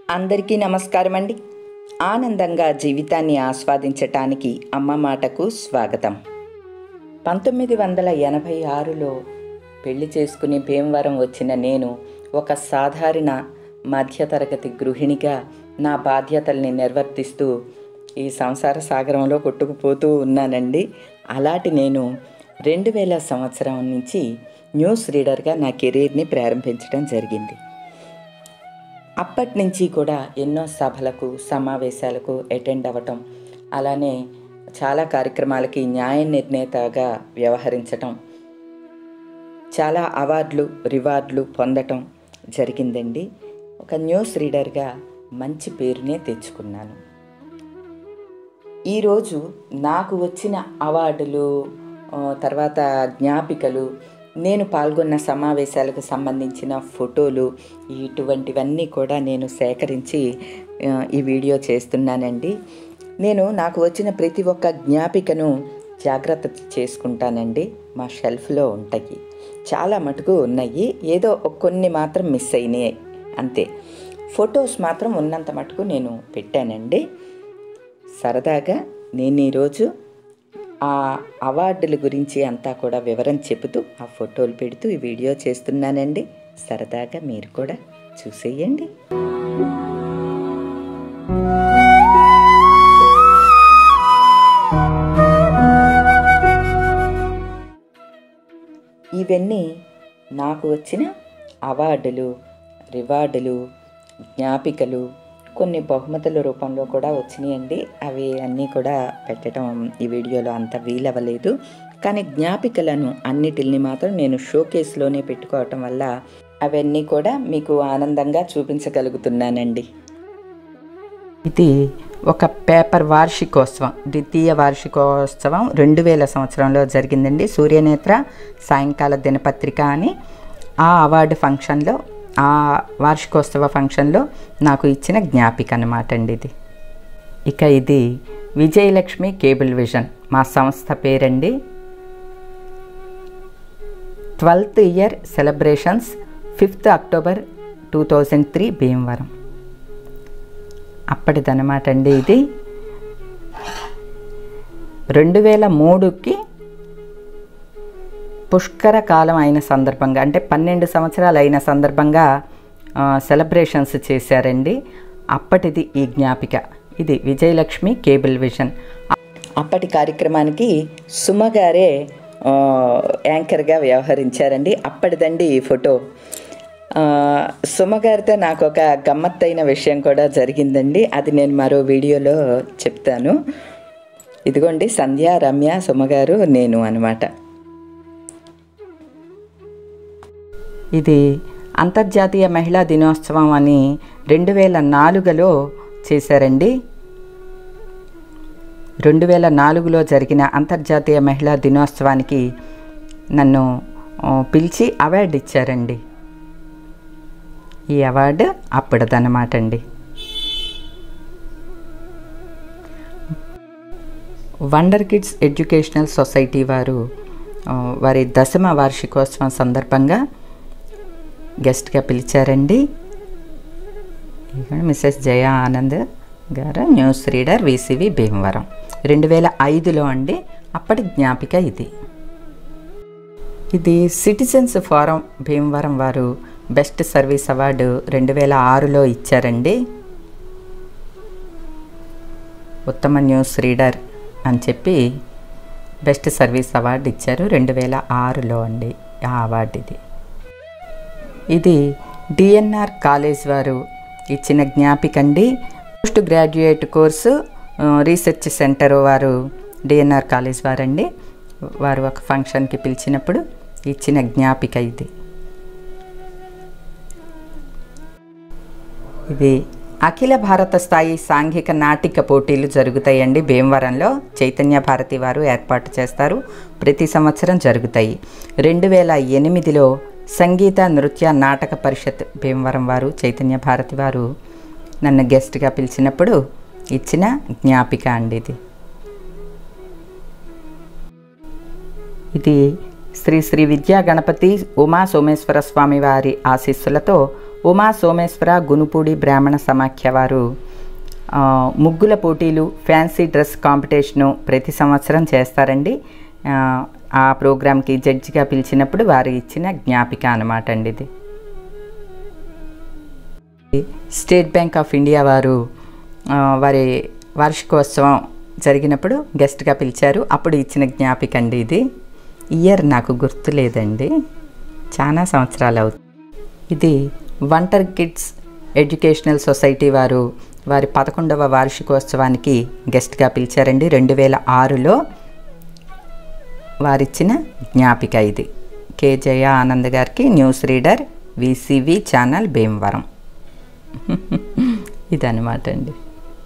అందరికీ నమస్కారం అండి ఆనందంగా జీవితాన్ని ఆస్వాదించటానికి అమ్మ మాటకు స్వాగతం పంతొమ్మిది వందల ఎనభై ఆరులో పెళ్లి చేసుకుని భీమవరం వచ్చిన నేను ఒక సాధారణ మధ్యతరగతి గృహిణిగా నా బాధ్యతల్ని నిర్వర్తిస్తూ ఈ సంసార సాగరంలో కొట్టుకుపోతూ ఉన్నానండి అలాంటి నేను రెండు వేల సంవత్సరం నుంచి న్యూస్ రీడర్గా నా కెరీర్ని ప్రారంభించడం జరిగింది అప్పటి నుంచి కూడా ఎన్నో సభలకు సమావేశాలకు అటెండ్ అవ్వటం అలానే చాలా కార్యక్రమాలకి న్యాయ నిర్ణేతగా వ్యవహరించటం చాలా అవార్డులు రివార్డులు పొందటం జరిగిందండి ఒక న్యూస్ రీడర్గా మంచి పేరునే తెచ్చుకున్నాను ఈరోజు నాకు వచ్చిన అవార్డులు ఆ, తర్వాత జ్ఞాపికలు నేను పాల్గొన్న సమావేశాలకు సంబంధించిన ఫోటోలు ఇటువంటివన్నీ కూడా నేను సేకరించి ఆ, ఈ వీడియో చేస్తున్నానండి నేను నాకు వచ్చిన ప్రతి ఒక్క జ్ఞాపికను జాగ్రత్త చేసుకుంటానండి మా షెల్ఫ్లో ఉంటాయి చాలా మటుకు ఉన్నాయి ఏదో కొన్ని మాత్రం మిస్ అయినాయి అంతే ఫొటోస్ మాత్రం ఉన్నంత మటుకు నేను పెట్టానండి సరదాగా నేను ఈరోజు ఆ అవార్డుల గురించి అంతా కూడా వివరం చెబుతూ ఆ ఫోటోలు పెడుతూ ఈ వీడియో చేస్తున్నానండి సరదాగా మీరు కూడా చూసేయండి ఇవన్నీ నాకు వచ్చిన అవార్డులు రివార్డులు జ్ఞాపికలు కొన్ని బహుమతుల రూపంలో కూడా వచ్చినాయండి అవి అన్నీ కూడా పెట్టడం ఈ వీడియోలో అంత వీలవ్వలేదు కానీ జ్ఞాపికలను అన్నిటిని మాత్రం నేను షోకేస్లోనే పెట్టుకోవటం వల్ల అవన్నీ కూడా మీకు ఆనందంగా చూపించగలుగుతున్నానండి ఇది ఒక పేపర్ వార్షికోత్సవం ద్వితీయ వార్షికోత్సవం రెండు వేల సంవత్సరంలో జరిగిందండి సూర్యనేత్ర సాయంకాల దినపత్రిక అని ఆ అవార్డు ఫంక్షన్లో ఆ వార్షికోత్సవ ఫంక్షన్లో నాకు ఇచ్చిన జ్ఞాపిక అనమాట అండి ఇది ఇక ఇది విజయలక్ష్మి కేబుల్ విజన్ మా సంస్థ పేరండి twelfth year celebrations fifth October two thousand three Bhimavaram అప్పటిదనమాట అండి ఇది రెండు వేల మూడుకి పుష్కర కాలం అయిన సందర్భంగా అంటే పన్నెండు సంవత్సరాలు అయిన సందర్భంగా సెలబ్రేషన్స్ చేశారండి అప్పటిది ఈ జ్ఞాపిక ఇది విజయలక్ష్మి కేబుల్ విజన్ అప్పటి కార్యక్రమానికి సుమ గారే ఆ, యాంకర్గా వ్యవహరించారండి అప్పటిదండి ఈ ఫోటో ఆ, సుమ గారితో నాకు ఒక గమ్మత్తైన విషయం కూడా జరిగిందండి అది నేను మరో వీడియోలో చెప్తాను ఇదిగోండి సంధ్య రమ్య సుమ గారు నేను అనమాట ఇది అంతర్జాతీయ మహిళా దినోత్సవం అని రెండు వేల నాలుగులో చేశారండి రెండు వేల నాలుగులో జరిగిన అంతర్జాతీయ మహిళా దినోత్సవానికి నన్ను ఆ, పిలిచి అవార్డు ఇచ్చారండి ఈ అవార్డు అప్పటిదన్నమాట అండి వండర్ కిడ్స్ ఎడ్యుకేషనల్ సొసైటీ వారు ఆ, వారి దశమ వార్షికోత్సవం సందర్భంగా గెస్ట్గా పిలిచారండి ఇక్కడ మిస్సెస్ జయ ఆనంద్ గారు న్యూస్ రీడర్ వీసీవీ భీమవరం రెండు వేల ఐదులో అండి అప్పటి జ్ఞాపిక ఇది ఇది సిటిజన్స్ ఫోరం భీమవరం వారు బెస్ట్ సర్వీస్ అవార్డు రెండు వేల ఆరులో ఇచ్చారండి ఉత్తమ న్యూస్ రీడర్ అని చెప్పి బెస్ట్ సర్వీస్ అవార్డు ఇచ్చారు రెండు వేల ఆరులో అండి ఆ అవార్డు ఇది ఇది డిఎన్ఆర్ కాలేజ్ వారు ఇచ్చిన జ్ఞాపిక అండి పోస్ట్ గ్రాడ్యుయేట్ కోర్సు ఆ, రీసెర్చ్ సెంటర్ వారు డిఎన్ఆర్ కాలేజ్ వారండి వారు ఒక ఫంక్షన్కి పిలిచినప్పుడు ఇచ్చిన జ్ఞాపిక ఇది ఇది అఖిల భారత స్థాయి సాంఘిక నాటిక పోటీలు జరుగుతాయండి భీమవరంలో చైతన్య భారతి వారు ఏర్పాటు చేస్తారు ప్రతి సంవత్సరం జరుగుతాయి రెండు వేల ఎనిమిదిలో సంగీత నృత్య నాటక పరిషత్ భీమవరం వారు చైతన్య భారతి వారు నన్ను గెస్ట్గా పిలిచినప్పుడు ఇచ్చిన జ్ఞాపిక అండి ఇది ఇది శ్రీ శ్రీ విద్యా గణపతి ఉమా సోమేశ్వర స్వామి వారి ఆశీస్సులతో ఉమా సోమేశ్వర గునుపూడి బ్రాహ్మణ సమాఖ్య వారు ఆ, ముగ్గుల పోటీలు ఫ్యాన్సీ డ్రెస్ కాంపిటీషను ప్రతి సంవత్సరం చేస్తారండి ఆ, ఆ ప్రోగ్రామ్కి జడ్జిగా పిలిచినప్పుడు వారు ఇచ్చిన జ్ఞాపిక అనమాట అండి ఇది స్టేట్ బ్యాంక్ ఆఫ్ ఇండియా వారు ఆ, వారి వార్షికోత్సవం జరిగినప్పుడు గెస్ట్గా పిలిచారు అప్పుడు ఇచ్చిన జ్ఞాపిక అండి ఇది ఇయర్ నాకు గుర్తులేదండి చాలా సంవత్సరాలు అవుతుంది ఇది వంటర్ కిడ్స్ ఎడ్యుకేషనల్ సొసైటీ వారు వారి పదకొండవ వార్షికోత్సవానికి గెస్ట్గా పిలిచారండి రెండు వేల ఆరులో వారిచ్చిన జ్ఞాపిక ఇది కే జయ ఆనంద్ గారికి news reader VCV channel Bhimavaram ఇదనమాట అండి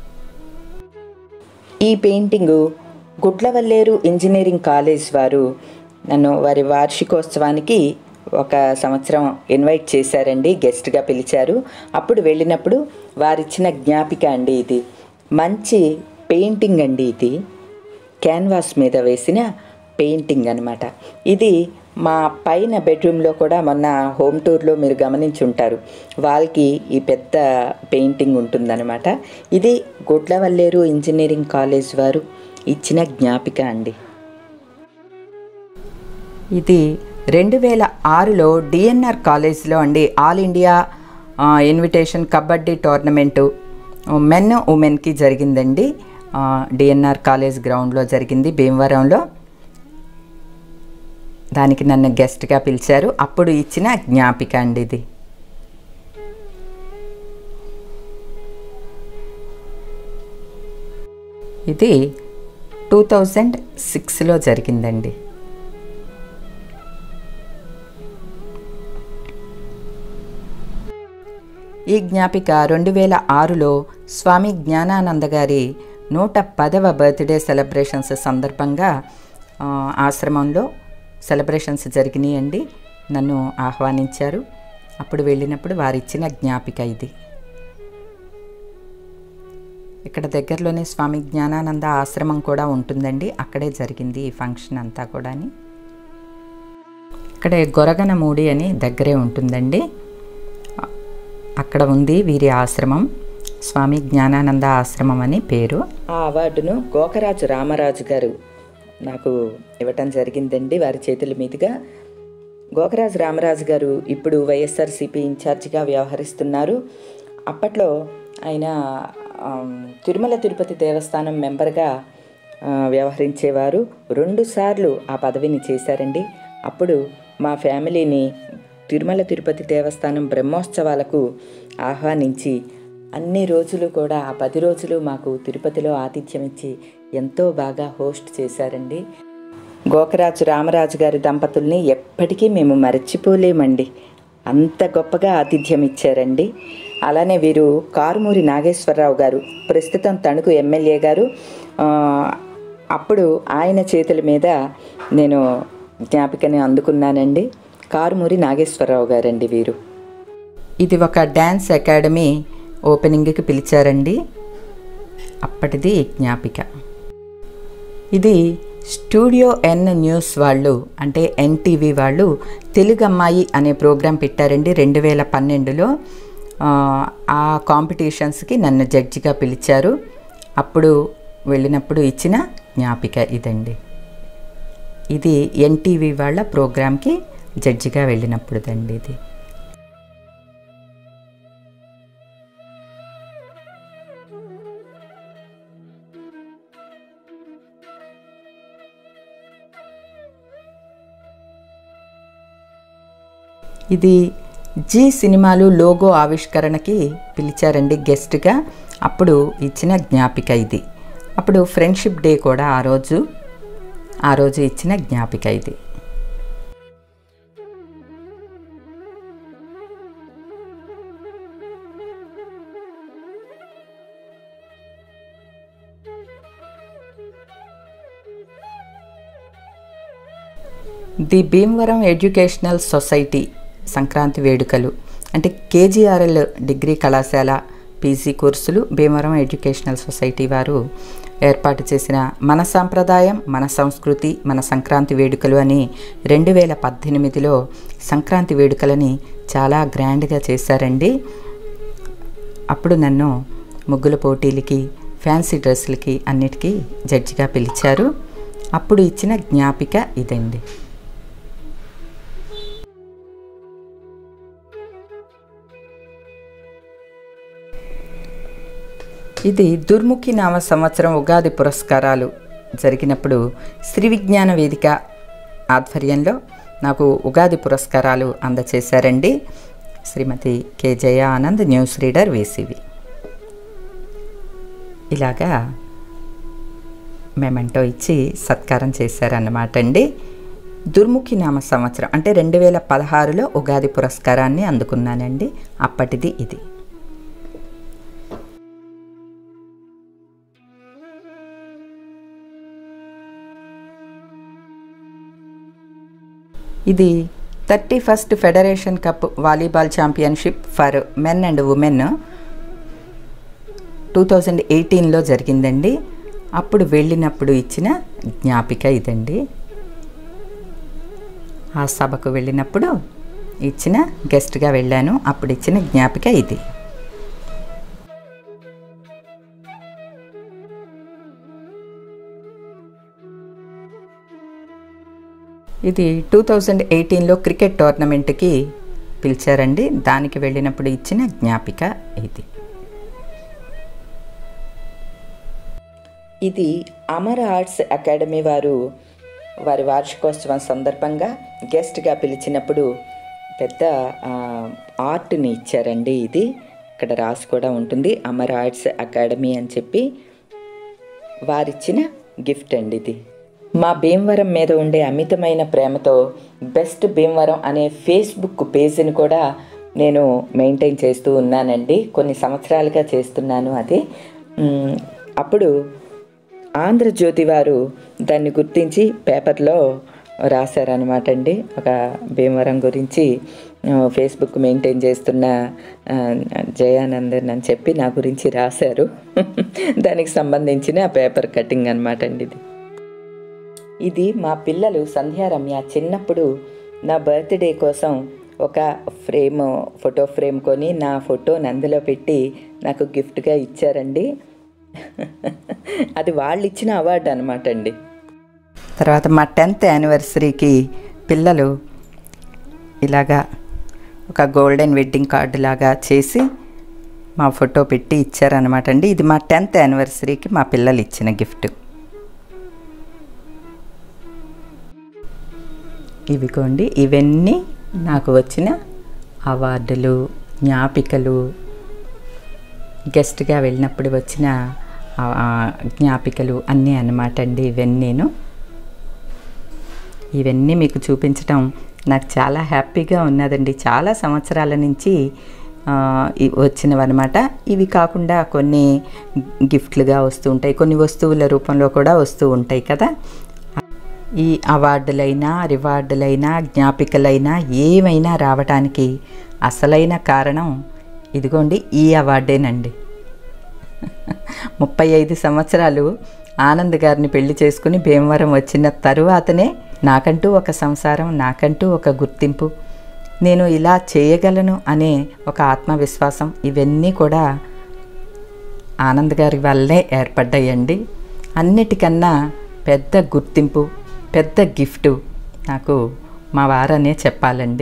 ఈ పెయింటింగు గుడ్లవల్లేరు ఇంజనీరింగ్ కాలేజ్ వారు నన్ను వారి వార్షికోత్సవానికి ఒక సంవత్సరం ఇన్వైట్ చేశారండి గెస్ట్గా పిలిచారు అప్పుడు వెళ్ళినప్పుడు వారిచ్చిన జ్ఞాపిక అండి ఇది మంచి పెయింటింగ్ అండి ఇది క్యాన్వాస్ మీద వేసిన పెయింటింగ్ అనమాట ఇది మా పైన బెడ్రూమ్లో కూడా మొన్న హోమ్ టూర్లో మీరు గమనించి ఉంటారు వాళ్ళకి ఈ పెద్ద పెయింటింగ్ ఉంటుందన్నమాట ఇది గుడ్లవల్లేరు ఇంజనీరింగ్ కాలేజ్ వారు ఇచ్చిన జ్ఞాపిక అండి ఇది రెండు వేల ఆరులో డిఎన్ఆర్ కాలేజ్లో అండి ఆల్ ఇండియా ఆ, ఇన్విటేషన్ కబడ్డీ టోర్నమెంటు మెన్ ఉమెన్కి జరిగిందండి ఆ, డిఎన్ఆర్ కాలేజ్ గ్రౌండ్లో జరిగింది భీమవరంలో దానికి నన్ను గెస్ట్గా పిలిచారు అప్పుడు ఇచ్చిన జ్ఞాపిక అండి ఇది ఇది టూ థౌజండ్ సిక్స్లో జరిగిందండి ఈ జ్ఞాపిక రెండు వేల ఆరులో స్వామి జ్ఞానానంద గారి నూట పదవ బర్త్డే సెలబ్రేషన్స్ సందర్భంగా ఆ, ఆశ్రమంలో సెలబ్రేషన్స్ జరిగినాయండి నన్ను ఆహ్వానించారు అప్పుడు వెళ్ళినప్పుడు వారిచ్చిన జ్ఞాపిక ఇది ఇక్కడ దగ్గరలోనే స్వామి జ్ఞానానంద ఆశ్రమం కూడా ఉంటుందండి అక్కడే జరిగింది ఈ ఫంక్షన్ అంతా కూడా ఇక్కడే గొరగనమూడి అని దగ్గరే ఉంటుందండి అక్కడ ఉంది వీరి ఆశ్రమం స్వామి జ్ఞానానంద ఆశ్రమం అని పేరు ఆ అవార్డును గోకరాజు రామరాజు గారు నాకు ఇవ్వటం జరిగిందండి వారి చేతుల మీదుగా గోకరాజు రామరాజు గారు ఇప్పుడు వైఎస్ఆర్సీపీ ఇన్ఛార్జిగా వ్యవహరిస్తున్నారు అప్పట్లో ఆయన ఆమ్, తిరుమల తిరుపతి దేవస్థానం మెంబర్గా ఆ, వ్యవహరించేవారు రెండుసార్లు ఆ పదవిని చేశారండి అప్పుడు మా ఫ్యామిలీని తిరుమల తిరుపతి దేవస్థానం బ్రహ్మోత్సవాలకు ఆహ్వానించి అన్ని రోజులు కూడా ఆ పది రోజులు మాకు తిరుపతిలో ఆతిథ్యం ఇచ్చి ఎంతో బాగా హోస్ట్ చేశారండి గోకరాజు రామరాజు గారి దంపతుల్ని ఎప్పటికీ మేము మరచిపోలేమండి అంత గొప్పగా ఆతిథ్యం ఇచ్చారండి అలానే వీరు కారుమూరి నాగేశ్వరరావు గారు ప్రస్తుతం తణుకు ఎమ్మెల్యే గారు ఆ, అప్పుడు ఆయన చేతుల మీద నేను జ్ఞాపికని అందుకున్నానండి కారుమూరి నాగేశ్వరరావు గారండి వీరు ఇది ఒక డ్యాన్స్ అకాడమీ ఓపెనింగ్కి పిలిచారండి అప్పటిది జ్ఞాపిక ఇది స్టూడియో ఎన్ న్యూస్ వాళ్ళు అంటే ఎన్టీవీ వాళ్ళు తెలుగు అమ్మాయి అనే ప్రోగ్రాం పెట్టారండి రెండు వేల పన్నెండులో ఆ, ఆ కాంపిటీషన్స్కి నన్ను జడ్జిగా పిలిచారు అప్పుడు వెళ్ళినప్పుడు ఇచ్చిన జ్ఞాపిక ఇదండి ఇది ఎన్టీవీ వాళ్ళ ప్రోగ్రాంకి జడ్జిగా వెళ్ళినప్పుడుదండి ఇది ఇది జీ సినిమాలు లోగో ఆవిష్కరణకి పిలిచారండి గెస్ట్గా అప్పుడు ఇచ్చిన జ్ఞాపిక ఇది అప్పుడు ఫ్రెండ్షిప్ డే కూడా ఆ రోజు ఆ రోజు ఇచ్చిన జ్ఞాపిక ఇది the Bhimavaram educational society Sankranti వేడుకలు అంటే కేజీఆర్ఎల్ డిగ్రీ కళాశాల పీజీ కోర్సులు భీమవరం ఎడ్యుకేషనల్ సొసైటీ వారు ఏర్పాటు చేసిన మన సాంప్రదాయం మన సంస్కృతి మన సంక్రాంతి వేడుకలు అని రెండు వేల పద్దెనిమిదిలో సంక్రాంతి వేడుకలని చాలా గ్రాండ్గా చేశారండి అప్పుడు నన్ను ముగ్గుల పోటీలకి ఫ్యాన్సీ డ్రెస్సులకి అన్నిటికీ జడ్జిగా పిలిచారు అప్పుడు ఇచ్చిన జ్ఞాపిక ఇదండి ఇది దుర్ముఖి నామ సంవత్సరం ఉగాది పురస్కారాలు జరిగినప్పుడు శ్రీ విజ్ఞాన వేదిక ఆధ్వర్యంలో నాకు ఉగాది పురస్కారాలు అందచేశారండి Shrimati K Jaya Anand news reader VCV ఇలాగా మెమెంటో ఇచ్చి సత్కారం చేశారన్నమాట అండి దుర్ముఖి నామ సంవత్సరం అంటే రెండు వేల పదహారులో ఉగాది పురస్కారాన్ని అందుకున్నానండి అప్పటిది ఇది ఇది thirty first federation cup volleyball championship for men and women two thousand ఎయిటీన్లో జరిగిందండి అప్పుడు వెళ్ళినప్పుడు ఇచ్చిన జ్ఞాపిక ఇదండి ఆ సభకు వెళ్ళినప్పుడు ఇచ్చిన గెస్ట్గా వెళ్ళాను అప్పుడు ఇచ్చిన జ్ఞాపిక ఇది ఇది టూ థౌజండ్ ఎయిటీన్లో క్రికెట్ టోర్నమెంట్కి పిలిచారండి దానికి వెళ్ళినప్పుడు ఇచ్చిన జ్ఞాపిక ఇది ఇది అమర్ ఆర్ట్స్ అకాడమీ వారు వారి వార్షికోత్సవం సందర్భంగా గెస్ట్గా పిలిచినప్పుడు పెద్ద ఆ, ఆర్ట్ని ఇచ్చారండి ఇది ఇక్కడ రాసి కూడా ఉంటుంది అమర్ ఆర్ట్స్ అకాడమీ అని చెప్పి వారిచ్చిన గిఫ్ట్ అండి ఇది మా భీమవరం మీద ఉండే అమితమైన ప్రేమతో బెస్ట్ భీమవరం అనే ఫేస్బుక్ పేజీని కూడా నేను మెయింటైన్ చేస్తూ ఉన్నానండి కొన్ని సంవత్సరాలుగా చేస్తున్నాను అది మ్, అప్పుడు ఆంధ్రజ్యోతి వారు దాన్ని గుర్తించి పేపర్లో రాశారనమాట అండి ఒక భీమవరం గురించి ఆ, ఫేస్బుక్ మెయింటైన్ చేస్తున్న ఆ, జయానందన్ అని చెప్పి నా గురించి రాశారు దానికి సంబంధించిన పేపర్ కటింగ్ అనమాట అండి ఇది ఇది మా పిల్లలు సంధ్యారమ్య చిన్నప్పుడు నా బర్త్డే కోసం ఒక ఫ్రేమ్ ఫోటో ఫ్రేమ్ కొని నా ఫోటోని అందులో పెట్టి నాకు గిఫ్ట్గా ఇచ్చారండి అది వాళ్ళు ఇచ్చిన అవార్డు అనమాట అండి తర్వాత మా టెన్త్ యానివర్సరీకి పిల్లలు ఇలాగా ఒక గోల్డెన్ వెడ్డింగ్ కార్డు లాగా చేసి మా ఫోటో పెట్టి ఇచ్చారనమాట అండి ఇది మా టెన్త్ యానివర్సరీకి మా పిల్లలు ఇచ్చిన గిఫ్ట్ ఇవిగోండి ఇవన్నీ నాకు వచ్చిన అవార్డులు జ్ఞాపికలు గెస్ట్గా వెళ్ళినప్పుడు వచ్చిన ఆ, ఆ, జ్ఞాపికలు అన్నీ అన్నమాట అండి ఇవన్నీను ఇవన్నీ మీకు చూపించడం నాకు చాలా హ్యాపీగా ఉన్నదండి చాలా సంవత్సరాల నుంచి ఆ, ఇ- వచ్చినవన్నమాట ఇవి కాకుండా కొన్ని గిఫ్ట్లుగా వస్తూ ఉంటాయి కొన్ని వస్తువుల రూపంలో కూడా వస్తూ ఉంటాయి కదా ఈ అవార్డులైనా రివార్డులైనా జ్ఞాపికలైనా ఏమైనా రావటానికి అసలైన కారణం ఇదిగోండి ఈ అవార్డేనండి ముప్పై ఐదు సంవత్సరాలు ఆనంద్ గారిని పెళ్లి చేసుకుని భీమవరం వచ్చిన తరువాతనే నాకంటూ ఒక సంసారం నాకంటూ ఒక గుర్తింపు నేను ఇలా చేయగలను అనే ఒక ఆత్మవిశ్వాసం ఇవన్నీ కూడా ఆనంద్ గారి వల్లే ఏర్పడ్డాయండి అన్నిటికన్నా పెద్ద గుర్తింపు పెద్ద గిఫ్ట్ నాకు మా వారనే చెప్పాలండి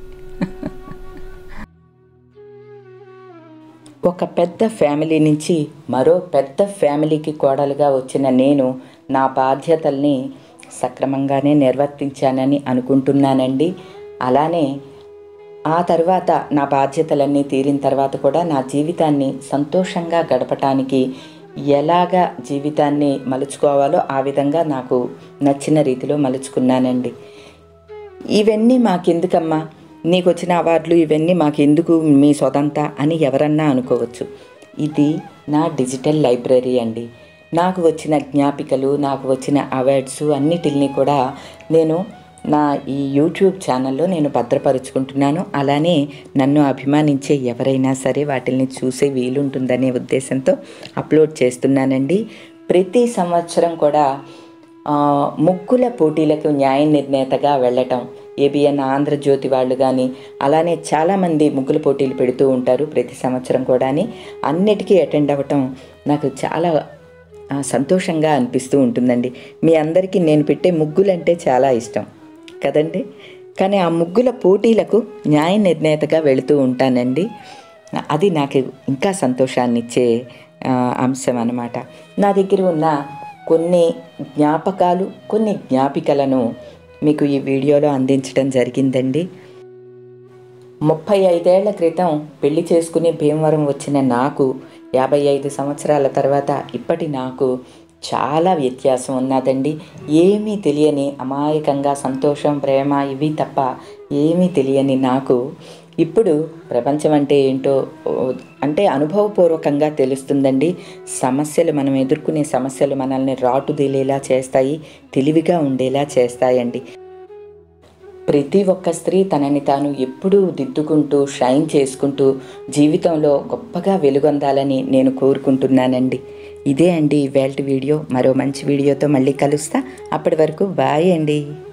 ఒక పెద్ద ఫ్యామిలీ నుంచి మరో పెద్ద ఫ్యామిలీకి కోడలుగా వచ్చిన నేను నా బాధ్యతల్ని సక్రమంగానే నిర్వర్తించానని అనుకుంటున్నానండి అలానే ఆ తర్వాత నా బాధ్యతలన్నీ తీరిన తర్వాత కూడా నా జీవితాన్ని సంతోషంగా గడపటానికి ఎలాగా జీవితాన్ని మలుచుకోవాలో ఆ విధంగా నాకు నచ్చిన రీతిలో మలుచుకున్నానండి ఇవన్నీ మాకెందుకమ్మా నీకు వచ్చిన అవార్డులు ఇవన్నీ మాకెందుకు మీ సొంత అని ఎవరన్నా అనుకోవచ్చు ఇది నా డిజిటల్ లైబ్రరీ అండి నాకు వచ్చిన జ్ఞాపికలు నాకు వచ్చిన అవార్డ్స్ అన్నిటిని కూడా నేను నా ఈ యూట్యూబ్ ఛానల్లో నేను భద్రపరుచుకుంటున్నాను అలానే నన్ను అభిమానించే ఎవరైనా సరే వాటిని చూసే వీలుంటుందనే ఉద్దేశంతో అప్లోడ్ చేస్తున్నానండి ప్రతి సంవత్సరం కూడా ఆ, ముగ్గుల పోటీలకు న్యాయ నిర్ణేతగా వెళ్ళటం ఏబిఎన్ ఆంధ్రజ్యోతి వాళ్ళు కానీ అలానే చాలామంది ముగ్గుల పోటీలు పెడుతూ ఉంటారు ప్రతి సంవత్సరం కూడా అన్నిటికీ అటెండ్ అవ్వటం నాకు చాలా ఆ, సంతోషంగా అనిపిస్తూ ఉంటుందండి మీ అందరికీ నేను పెట్టే ముగ్గులంటే చాలా ఇష్టం కదండి కానీ ఆ ముగ్గుల పోటీలకు న్యాయ నిర్ణేతగా వెళుతూ ఉంటానండి అది నాకు ఇంకా సంతోషాన్ని ఇచ్చే ఆ, అంశం అన్నమాట నా దగ్గర ఉన్న కొన్ని జ్ఞాపకాలు కొన్ని జ్ఞాపికలను మీకు ఈ వీడియోలో అందించడం జరిగిందండి ముప్పై ఐదేళ్ల క్రితం పెళ్లి చేసుకుని భీమవరం వచ్చిన నాకు యాభై ఐదు సంవత్సరాల తర్వాత ఇప్పటి నాకు చాలా వ్యత్యాసం ఉన్నదండి ఏమీ తెలియని అమాయకంగా సంతోషం ప్రేమ ఇవి తప్ప ఏమీ తెలియని నాకు ఇప్పుడు ప్రపంచం అంటే ఏంటో ఓ, అంటే అనుభవపూర్వకంగా తెలుస్తుందండి సమస్యలు మనం ఎదుర్కొనే సమస్యలు మనల్ని రాటుదేలేలా చేస్తాయి తెలివిగా ఉండేలా చేస్తాయండి ప్రతి ఒక్క స్త్రీ తనని తాను ఎప్పుడూ దిద్దుకుంటూ షైన్ చేసుకుంటూ జీవితంలో గొప్పగా వెలుగొందాలని నేను కోరుకుంటున్నానండి ఇదే అండి ఇవాళ వీడియో మరో మంచి వీడియోతో మళ్ళీ కలుస్తా అప్పటి వరకు బాయ్ అండి